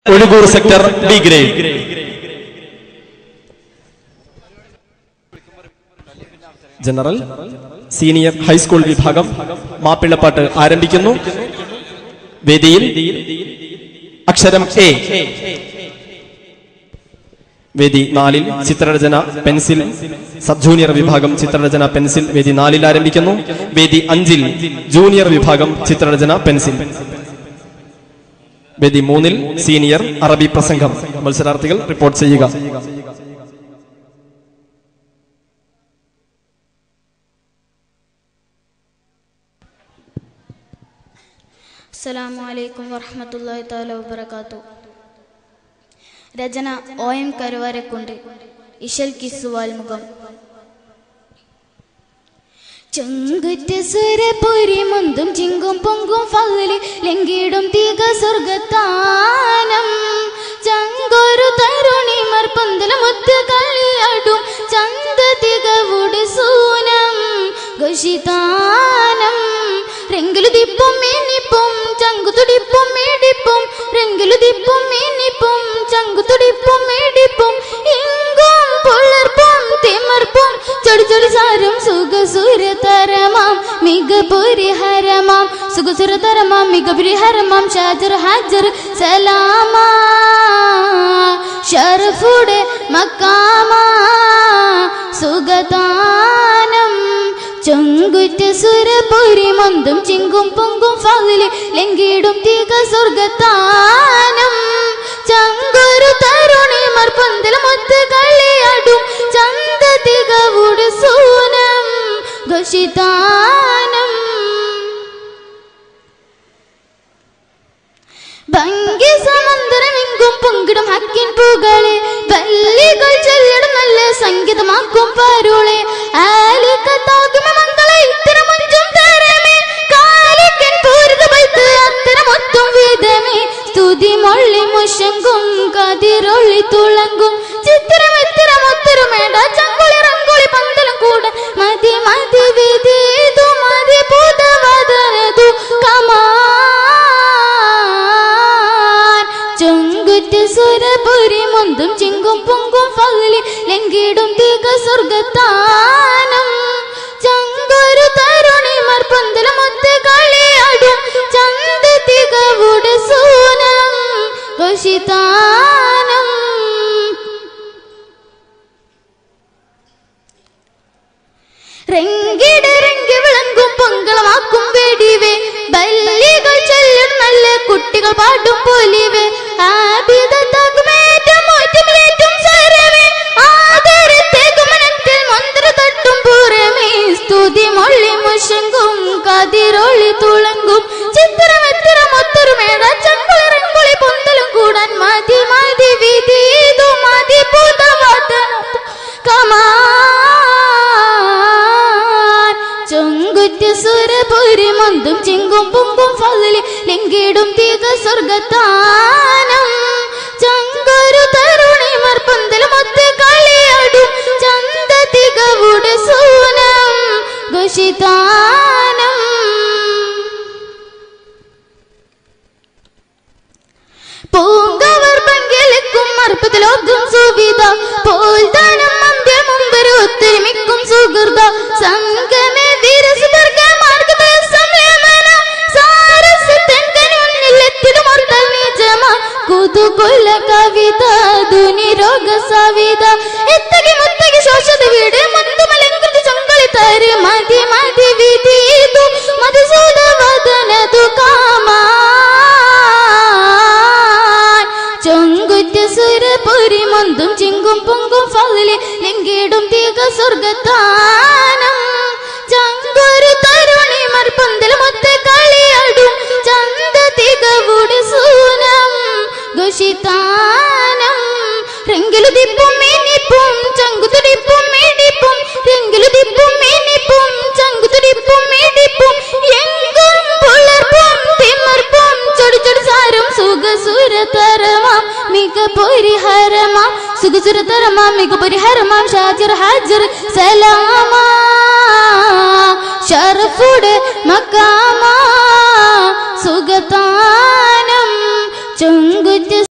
Ozhukur sector B grade general senior high school വിഭാഗം മാപ്പിളപ്പാട്ട് ആരംഭിക്കുന്നു വേദിയിൽ അക്ഷരം എ വേദി നാലിൽ ചിത്രരചന പെൻസിൽ സബ് ജൂനിയർ വിഭാഗം ചിത്രരചന പെൻസിൽ വേദി നാലിൽ ആരംഭിക്കുന്നു വേദി അഞ്ചിൽ ജൂനിയർ വിഭാഗം ചിത്രരചന പെൻസിൽ വേദി മൂന്നിൽ സീനിയർ അറബി പ്രസംഗം മത്സരാർത്ഥികൾ റിപ്പോർട്ട് ചെയ്യുക അസ്സലാമു അലൈക്കും വറഹ്മത്തുള്ളാഹി തആല വബറകാത്തു രചന ഒ എം കരുവാരക്കുണ്ട് ഇശൽ കിസുവാൽ മുഖം ചെങ്കുറ്റ സുരപുരി മുന്തും ചിങ്കും പൊങ്കും ഫല് ലങ്കിടും തീക സ്വർഗത്താനം ചങ്കൊരു തരുണി മർപ്പന്തല മുത്ത് കളിയാടും ചന്ത തികവുട് സൂനം ഘോഷിതാനം രംഗിലു ദിപ്പും മേനിപ്പും ചങ്കു തുടിപ്പും മേടിപ്പും രംഗിലു ദിപ്പും മേനിപ്പും ചങ്കു തുടിപ്പും മേടിപ്പും ഇങ്കും പുലർപ്പും തിമർപ്പും ചൊടി ചൊടി സാരം സുഖസുരതരമാം മിക പുരിഹരമാം സുഖസുരതരമാം മിക പുരിഹരമാം ഷാജർ ഹാജർ സലാമാ ഷറഫുടെ മക്കാമാ സുഗതാനം ചൊങ്കുറ്റ സുരപുരി മന്ദം ചിങ്കും പൊങ്കും ഫലില് ലങ്കിടും തീക സ്വർഗത്താനം ചങ്കൊരു തരുണി മർപ്പന്തല മൊത്ത് കളിയാടും ചന്ത തികവുട് സൂനം ഘോഷിതാനം ഭംഗി സമന്തരമെങ്കും പൊങ്കിടും ഹക്കിൻ പൂകളെ പല്ലികൾ ചൊല്ലിടും നല്ല സംഗീതമാക്കും പാരുളെ ആലിക്കത്താകുമ മംഗള ഇത്തരം അഞ്ചും തരമേ കാലിക്കൻ പൂരിത പൈത്ത് അത്തരമൊത്തും വീതമേ സ്തുതി മൊള്ളി മുഷങ്കും കതിരൊള്ളി തുളങ്കും ചിത്രം എത്തരം ഒത്തരുമേട ചങ്കുളി റങ്കുളി പന്തലും കൂടെ മതി മതി വിധി ഇതു മതി പൂതവദനതു കമാൻ ചൊങ്കുറ്റ സുരപുരി മുന്തും ചിങ്കും പൊങ്കും ഫലി ലങ്കിടും തീക സ്വർഗത്താനം ചങ്കൊരു തരുണി മർപ്പന്തല മൊത്ത് കളിയാടും ചന്ത തികവുടെ സൂനം ഘോഷിതാനം രംഗിട രംഗി വിളങ്ങും പൊങ്കളമാക്കും വെടിവേ ബല്ലികൾ ചൊല്ലും നല്ല കുട്ടികൾ പാടും പോലിവേ ആബിദത്താകുമേറ്റം ഒറ്റമിലേറ്റം സ്വരമേ ആദരത്തേകുമനത്തിൽ മന്ത്ര തട്ടും പുറമേ സ്തുതി മൊള്ളി മുഷങ്കും കതിരൊളി തുളങ്കും ചിത്രം എത്തരം ഒത്തൊരുമേട ചങ്കുളി റങ്കുളി പൊന്തലും കൂടാൻ മതി മതി വിധി ഇതു മതി പുതവാദന കമാൻ ചൊങ്കുറ്റ സുരപുരി മന്തും ചിങ്കും പൊങ്കും ഫലി ലിങ്കിടും തീക സ്വർഗത്താനം ചങ്കൊരു തരുണി മർപ്പന്തല മൊത്ത കളിയാടും ചന്ത തികവുടെ സൂനം ഘോഷിതാനം പൂങ്കവർ പങ്കിലക്കും അർപ്പത്തിലൊതും സുവിധ പോൽദാനം അമ്പ്യ മുമ്പര് ഒത്തൊരുമിക്കും സുഹൃത സംഗമേ വീരസുവർഗ മാർഗ സംയമന സാരസത്തൻകനുന്നില്ലെത്തിലും ഒത്തൽ നിജമ കുതുകൊല്ല കവിത ധുനിരോഗ സവിത എത്തകി മുത്തകി ശോഷത വീട് മന്ദുമലങ്കൃതി ചൊങ്കളി തരി മതി മതി വിധി ഇതു മധുസൂദ വദനതു കാമാ ചൊങ്കുറ്റ സുരപുരി മന്തും ചിങ്കും പൊങ്കും ഫലി ലിങ്കിടും തീക സ്വർഗത്താനം ചങ്കൊരു തരുണി മർപ്പന്തല മൊത്ത കളിയാടും ചന്ത തികവുടെ സൂനം ഘോഷിതാനം രംഗിലു ദിപ്പും മേനിപ്പും ചങ്കു തുടിപ്പും മേടിപ്പും രംഗിലു ദിപ്പും മേനിപ്പും ചങ്കു തുടിപ്പും മേടിപ്പും എങ്കും പുലർപ്പും തിമർപ്പും ചൊടി ചൊടി സാരം സുഖസുരതരമാം മിക പരിഹരമാം സുഖസുരതരമാം മിക പരിഹരമാം ഷാജർ ഹാജർ സലാമാ ഷറഫുടെ മക്കാമാ സുഗതാനം ചൊങ്കുറ്റ